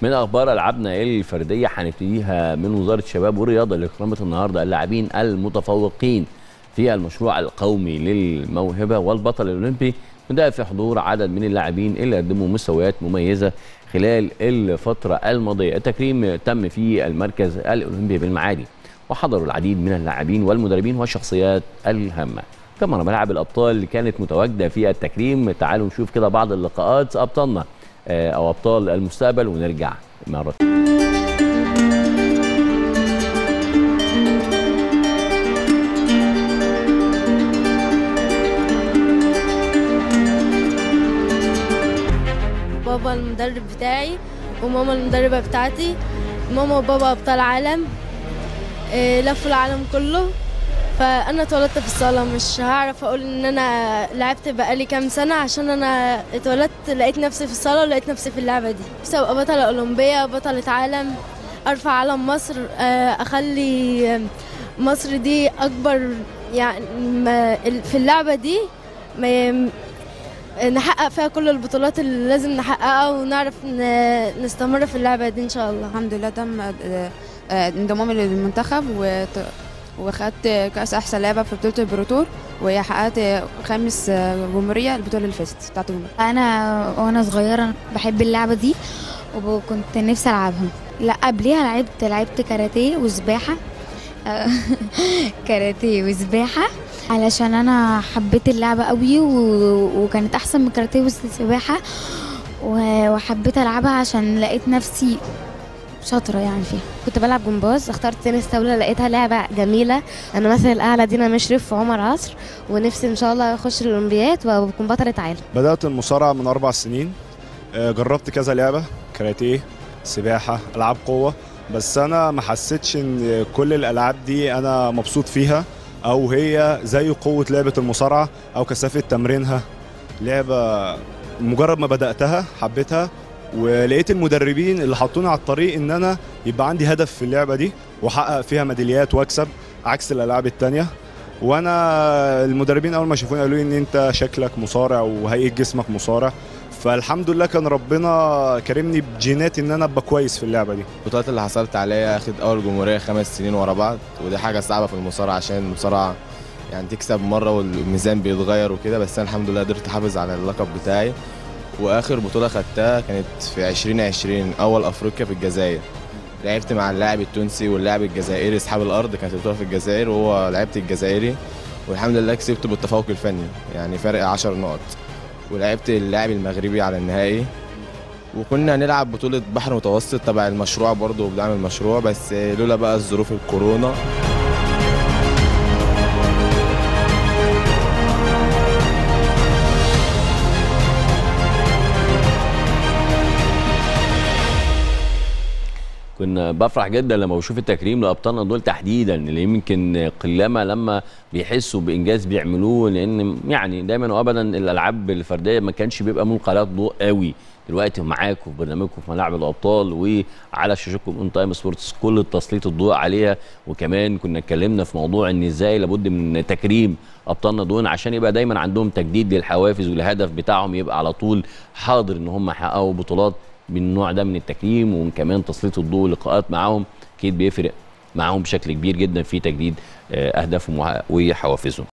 من اخبار العابنا الفرديه هنبتديها من وزاره الشباب والرياضه اللي كرمت النهارده اللاعبين المتفوقين في المشروع القومي للموهبه والبطل الاولمبي وده في حضور عدد من اللاعبين اللي قدموا مستويات مميزه خلال الفتره الماضيه التكريم تم في المركز الاولمبي بالمعادي وحضروا العديد من اللاعبين والمدربين والشخصيات الهامه كما ملاعب الابطال اللي كانت متواجده في التكريم تعالوا نشوف كده بعض اللقاءات ابطالنا او ابطال المستقبل ونرجع مره بابا المدرب بتاعي وماما المدربة بتاعتي ماما وبابا أبطال عالم إيه، لفوا العالم كله فأنا اتولدت في الصالة مش هعرف أقول إن أنا لعبت بقالي كام سنة عشان أنا اتولدت لقيت نفسي في الصالة ولقيت نفسي في اللعبة دي نفسي أبقى بطلة أولمبية بطلة عالم أرفع علم مصر آه، أخلي مصر دي أكبر يعني ما- في اللعبة دي ما نحقق فيها كل البطولات اللي لازم نحققها ونعرف ن- نستمر في اللعبة دي إن شاء الله الحمد لله تم آه، آه، انضمامي للمنتخب وت- وخدت كأس أحسن لاعبة في بطولة البروتور وحققت خامس آه، جمهورية البطولة اللي فاتت بتاعت الجمهورية انا وانا صغيره بحب اللعبه دي وكنت نفسي العبها لا قبليها لعبت لعبت كاراتيه وسباحه كاراتيه وسباحه علشان انا حبيت اللعبه قوي و... وكانت احسن من الكاراتيه والسباحه و... وحبيت العبها عشان لقيت نفسي شاطره يعني فيها كنت بلعب جمباز اخترت تنس طاوله لقيتها لعبه جميله انا مثلا الاعلى دينا مشرف في عمر عصر ونفسي ان شاء الله اخش الاولمبياد واكون بطله عالم بدأت المصارعة من أربع سنين آه، جربت كذا لعبة كاراتيه سباحة ألعاب قوة بس أنا ما حسيتش إن كل الألعاب دي أنا مبسوط فيها أو هي زي قوة لعبة المصارعة أو كثافة تمرينها لعبة مجرد ما بدأتها حبيتها ولقيت المدربين اللي حطوني على الطريق إن أنا يبقى عندي هدف في اللعبة دي وأحقق فيها ميداليات وأكسب عكس الألعاب التانية وانا المدربين اول ما شافوني قالوا لي ان انت شكلك مصارع وهيئه جسمك مصارع فالحمد لله كان ربنا كرمني بجينات ان انا ابقى كويس في اللعبه دي البطولات اللي حصلت عليها اخد اول جمهوريه خمس سنين ورا بعض ودي حاجه صعبه في المصارعه عشان المصارعه يعني تكسب مره والميزان بيتغير وكده بس انا الحمد لله قدرت احافظ على اللقب بتاعي واخر بطوله خدتها كانت في 2020 اول افريقيا في الجزائر لعبت مع اللاعب التونسي واللاعب الجزائري اصحاب الارض كانت البطوله في الجزائر وهو لعبت الجزائري والحمد لله كسبت بالتفوق الفني يعني فرق 10 نقط ولعبت اللاعب المغربي على النهائي وكنا هنلعب بطولة بحر متوسط تبع المشروع برضه وبدعم المشروع بس لولا بقى الظروف الكورونا كنا بفرح جدا لما بشوف التكريم لابطالنا دول تحديدا اللي يمكن قلما لما بيحسوا بانجاز بيعملوه لان يعني دايما وابدا الالعاب الفرديه ما كانش بيبقى ملقى عليها الضوء قوي دلوقتي معاكم في برنامجكم في ملاعب الابطال وعلى شاشتكم اون تايم سبورتس كل التسليط الضوء عليها وكمان كنا اتكلمنا في موضوع ان ازاي لابد من تكريم ابطالنا دول عشان يبقى دايما عندهم تجديد للحوافز والهدف بتاعهم يبقى على طول حاضر ان هم يحققوا بطولات من النوع ده من التكريم وكمان تسليط الضوء لقاءات معاهم اكيد بيفرق معاهم بشكل كبير جدا في تجديد آه، اهدافهم وحوافزهم